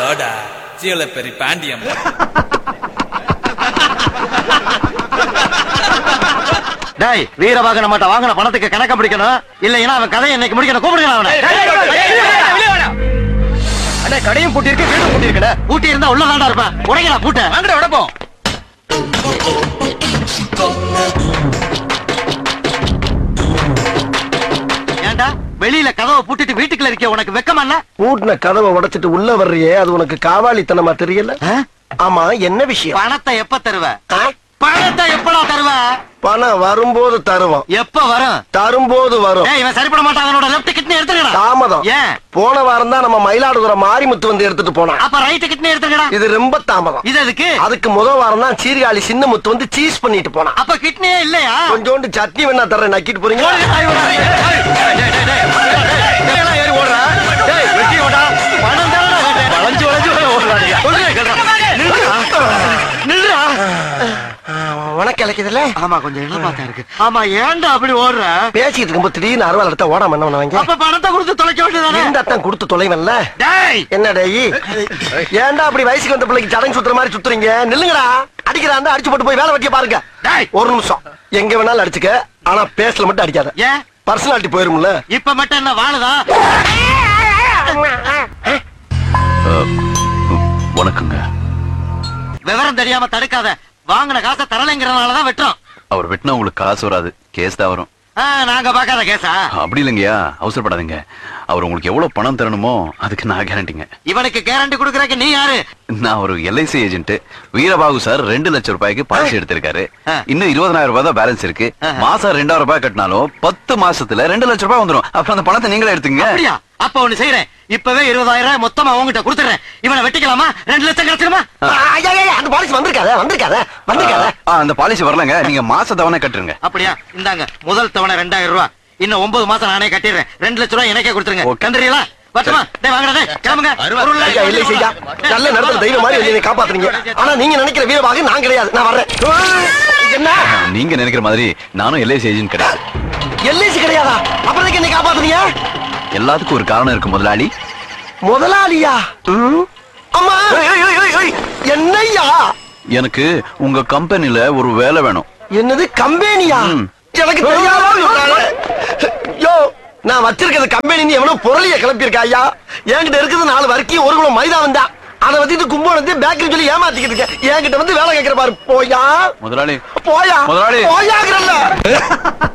ஹலோடா சீலப்பெரி பாண்டியம் டேய் வீரவாகன மாட்ட வாங்கின பணத்துக்கு கணக்க பிடிக்கணும் இல்லைன்னா அவன் கதையை இன்னைக்கு முடிக்கணும் கூப்பிடுங்க அவனை அண்ணே கடையும் பூட்டி இருக்கு வீடும் பூட்டி இருக்குடா பூட்டி இருந்தா உள்ள தாண்டா இருப்பேன் உடைக்கடா பூட்ட வாங்கடா உடப்போம் ஏன்டா வெளியில கதவை பூட்டிட்டு வீட்டுக்குள்ள இருக்க உனக்கு வெக்கமா இல்ல பூட்டின கதவை உடைச்சிட்டு உள்ள வர்றியே அது உனக்கு காவாலித்தனமா தெரியல ஆமா என்ன விஷயம் பணத்தை எப்ப தருவ ஆ? பணத்தை எப்படா தருவ பணம் வரும்போது தருவோம் எப்ப வரும் தரும்போது வரும் ஏய் இவன் சரிப்பட மாட்டான் அவனோட லெஃப்ட் கிட்னி எடுத்துக்கடா தாமதம் ஏன் போன வாரம் தான் நம்ம மயிலாடுதுறை மாரிமுத்து வந்து எடுத்துட்டு போனான் அப்ப ரைட் கிட்னி எடுத்துக்கடா இது ரொம்ப தாமதம் இது எதுக்கு அதுக்கு முத வாரம் தான் சீர்காழி சின்ன முத்து வந்து சீஸ் பண்ணிட்டு போனான் அப்ப கிட்னியே இல்லையா கொஞ்சோண்டு சட்னி வேணா தர்றேன் நக்கிட்டு போறீங்க உனக்கு இழைக்குதுல்ல ஆமா கொஞ்சம் என்ன பார்த்தா இருக்கு ஆமா ஏன்டா அப்படி ஓடுற பேசிட்டு இருக்கும்போது திடீர்னு அறுவாள் எடுத்த ஓடாம என்ன பண்ணுவாங்க அப்ப பணத்தை கொடுத்து தொலைக்க வேண்டியதானே இந்த அத்தான் கொடுத்து தொலைவன்ல டேய் என்ன டேய் ஏன்டா அப்படி வயசுக்கு வந்த பிள்ளைக்கு சடங்கு சுத்துற மாதிரி சுத்துறீங்க நில்லுங்கடா அடிக்கிறாந்தா அடிச்சு போட்டு போய் வேலை வெட்டிய பாருங்க டேய் ஒரு நிமிஷம் எங்க வேணாலும் அடிச்சுக்க ஆனா பேசல மட்டும் அடிக்காத ஏன் பர்சனாலிட்டி போயிரும்ல இப்ப மட்டும் என்ன வாழுதா வணக்கங்க விவரம் தெரியாம தடுக்காத வாங்கின காசை தரலைங்கிறதுனாலதான் வெட்டுறோம் அவர் வெட்டினா உங்களுக்கு காசு வராது கேஸ் தான் வரும் ஆ, நாங்க பாக்காத கேசா அப்படி இல்லைங்கய்யா அவசரப்படாதீங்க அவர் உங்களுக்கு எவ்வளவு பணம் தரணுமோ அதுக்கு நான் கேரண்டிங்க இவனுக்கு கேரண்டி குடுக்கறக்கு நீ யாரு நான் ஒரு எல்ஐசி ஏஜென்ட் வீரபாகு சார் ரெண்டு லட்சம் ரூபாய்க்கு பாலிசி எடுத்திருக்காரு ஆ. இன்னும் இருபதனாயிரம் ரூபாய் தான் பேலன்ஸ் இருக்கு ஆஹா. மாசம் ரெண்டாயிரம் ரூபாய் கட்டினாலும் பத்து மாசத்துல ரெண்டு லட்சம் ரூபாய் வந்துரும் அப்புறம் அந்த பணத்தை நீங்களே எடுத்துங்க அப்படியா அப்ப ஒண்ணு செய்யறேன் இப்பவே இருபதாயிரம் ரூபாய் மொத்தமா உங்ககிட்ட கொடுத்துறேன் இவனை வெட்டிக்கலாமா ரெண்டு லட்சம் கிடைச்சிருமா ஐயா, ஐயா, அந்த பாலிசி வந்திருக்காத வந்திருக்காத வந்திருக்காத ஆ, அந்த பாலிசி வரலங்க நீங்க மாச தவணை கட்டுருங்க அப்படியா இந்தாங்க முதல் தவணை ரெண்டாயிரம் ரூபாய் இன்னும் ஒன்பது மாசம் நானே கட்டிடுறேன் ரெண்டு லட்சம் ரூபாய் எனக்கே கொடுத்துருங்க ஓகே. கண்டுறீங்களா வரட்டுமா டேய் வாங்கடா டேய் கிளம்புங்க ஒரு உள்ள- ஐயா இல்லை செய்யா நல்ல நடத்துல தெய்வம் மாதிரி வந்து என்னை காப்பாத்துறீங்க ஆனா நீங்க நினைக்கிற வீரவாக நான் கிடையாது நான் வர்றேன் என்ன நீங்க நினைக்கிற மாதிரி நானும் எல்ஐசி ஏஜென்ட் கிடையாது எல்ஐசி கிடையாதா அப்புறம் எதுக்கு என்னை காப்பாத்துறீங்க எல்லாத்துக்கும் ஒரு காரணம் இருக்கு முதலாளி முதலாளியா அம்மா என்னய்யா எனக்கு உங்க கம்பெனில ஒரு வேலை வேணும் என்னது கம்பெனியா ம். எனக்கு தெரியாதா சொல்றாங்க. யோ நான் வச்சிருக்கிறது கம்பெனி எவனோ பொருளிய கிளப்பியிருக்கா ஐயா என்கிட்ட இருக்குது நாலு வரைக்கும் ஒரு குளம் மைதா வந்தா அதை வச்சுட்டு கும்போனத்து பேக்கரி சொல்லி ஏமாத்திக்கிட்டு இருக்கேன் என்கிட்ட வந்து வேலை கேட்கிற பாரு போயா முதலாளி போயா முதலாளி. போயாங்கிறல்ல